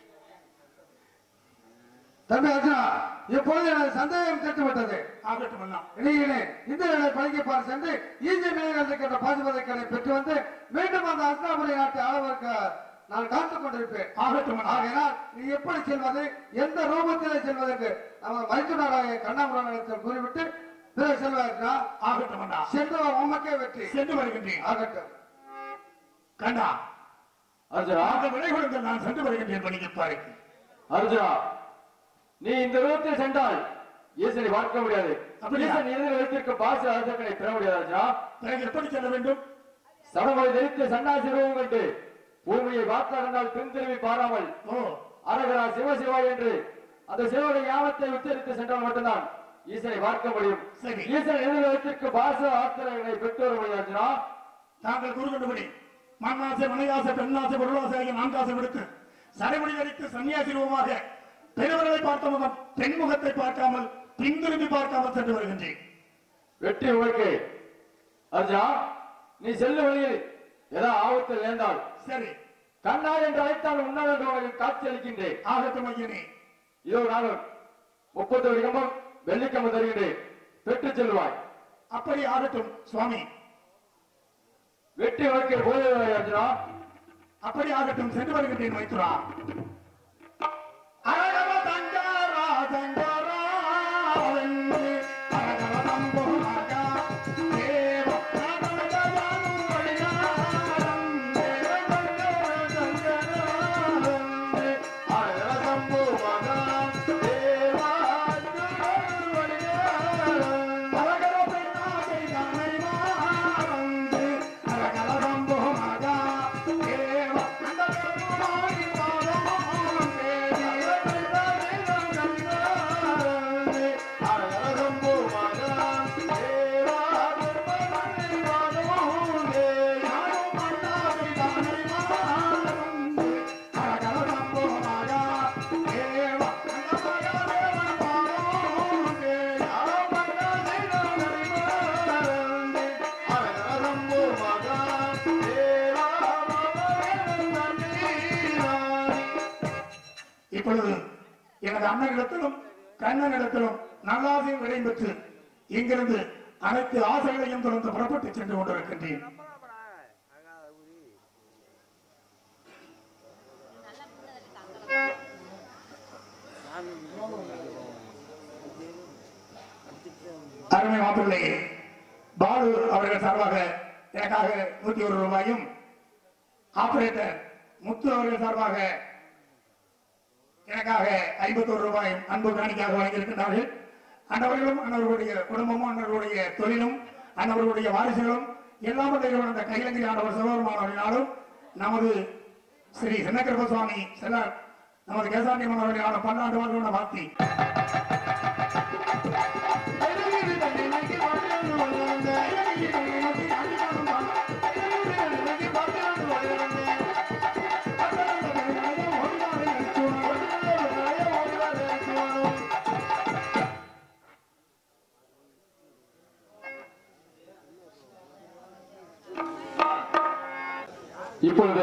தம்பி அர்ஜுனா இப்பொழுது எனது சந்தேகம் தீர்த்து விட்டது ஆகட்டும் அண்ணா இடையிலே இந்த நிலை பழகி பார் சென்று ஈஜி மேலே என்ற பாசுபதக்கனை பெற்று வந்து மீண்டும் அந்த அஸ்தாபுரி நாட்டு அளவிற்கு நான் காத்துக் கொண்டிருப்பேன் ஆகட்டும் அண்ணா ஆகையினால் நீ எப்படி செல்வது எந்த ரூபத்திலே செல்வதற்கு நம்ம மைத்துனராக கண்ணாபுரம் கூறிவிட்டு பிறகு செல்வதற்கா ஆகட்டும் அண்ணா சென்று உமக்கே வெற்றி சென்று வருகின்றேன் ஆகட்டும் கண்ணா அர்ஜுனா அந்த விலை கொடுங்கள் நான் சென்று வருகின்றேன் பணிக்கு பாருக்கு அர்ஜுனா நீ இந்த ரூபத்தில் சென்றால் ஈசனை பார்க்க முடியாது அப்படியா? ஈசன் எதிரில் வைத்திருக்கும் பாச அரசர்களை பெற முடியாது அர்ஜுனா பிறகு எப்படி செல்ல வேண்டும் சடமலை தரித்து சன்னாசி ரூபம் கண்டு பூமியை பார்த்தால் பின் திரும்பி பாராமல் ஓ அரகரா சிவசிவா என்று அந்த சிவனுடைய ஞாபகத்தை உச்சரித்து சென்றால் மட்டும்தான் ஈசனை பார்க்க முடியும் சரி. ஈசன் எதிரில் வைத்திருக்கும் பாச ஆத்திரங்களை பெற்று வர முடியும் அர்ஜுனா தாங்கள் கூறுகின்றபடி மண்ணாசை மனையாசை பெண்ணாசை பொருளாசை ஆகிய நான்காசை விடுத்து சடைமுடி தரித்து சன்னியாசி ரூபமாக பெருவர்களை பார்த்த முகம் பெண் முகத்தை பார்க்காமல் பின்திரும்பி பார்க்காமல் சென்று வருகின்றேன் வெற்றி உனக்கு அர்ஜுனா நீ செல்லும் வழியில் ஏதோ ஆபத்தில் நேர்ந்தால் சரி கண்ணா என்று அழைத்தால் உன்னால் என்று உனக்கு காட்சி அளிக்கின்றேன் ஆகட்டும் ஐயனே இதோ நானும் முப்பத்தொரு கம்பம் வெள்ளிக்கம்பம் தருகின்றேன் பெற்றுச் செல்வாய் அப்படி ஆகட்டும் சுவாமி வெற்றி உனக்கு போய் அர்ஜுனா அப்படி ஆகட்டும் சென்று வருகின்றேன் மைத்துரா அரகவ தங்காரா தங்காரா வென்று அரகவ தம்போமாக தேவ நாடகவானும் வழியாரம் தேவ தங்காரா தங்காரா வென்று அரகவ தம்போமாக தேவ நாடகவானும் வழியாரம் அரகவ பெண்ணாசை தன்னை மாறந்து அரகவ தம்போமாக தேவ நாடகவானும் பாதமும் தேவி இப்பொழுது எனது அண்ணனிடத்திலும் கண்ணனிடத்திலும் நல்லாசையும் விடைபெற்று இங்கிருந்து அனைத்து ஆசைகளையும் தொடர்ந்து புறப்பட்டு சென்று கொண்டிருக்கின்றேன் அருமை மாப்பிள்ளை பாலு அவர்கள் சார்பாக எனக்காக நூத்தி ஒரு ரூபாயும் ஆபரேட்டர் முத்து அவர்கள் சார்பாக எனக்காக ஐம்பத்தோரு ரூபாய் அன்பு காணிக்காக வழங்கியிருக்கிறார்கள் அன்னவர்களும் அன்னவர்களுடைய குடும்பமும் அன்னவர்களுடைய தொழிலும் அன்னவர்களுடைய வாரிசுகளும் எல்லாம் அந்த கைலங்கி ஆண்டவர் சிவபெருமானவரினாலும் நமது ஸ்ரீ சின்னகிருப சுவாமி செல்லார் நமது கேசாண்டி மன்னவர்களான பன்னாண்டு வாழ்வுள்ள வார்த்தை இப்பொழுது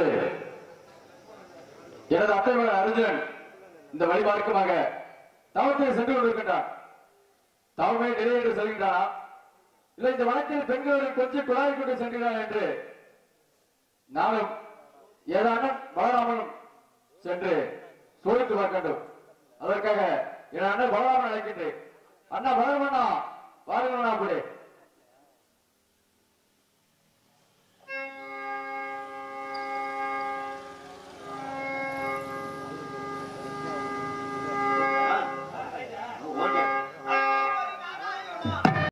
எனது அத்தை மகன் அர்ஜுனன் இந்த வழிபார்க்கமாக தவத்தை சென்று கொண்டிருக்கின்றான் தவமே நிறைவேற்று செல்கின்றானா இல்லை இந்த வழக்கில் பெண்களை கொஞ்சம் குழாய் கொண்டு சென்றான் என்று நானும் ஏதானும் பலராமனும் சென்று சோதித்து பார்க்க வேண்டும் அதற்காக என் அண்ணன் பலராமன் அழைக்கின்றேன் அண்ணா பலராமண்ணா வாருங்கள் அப்படி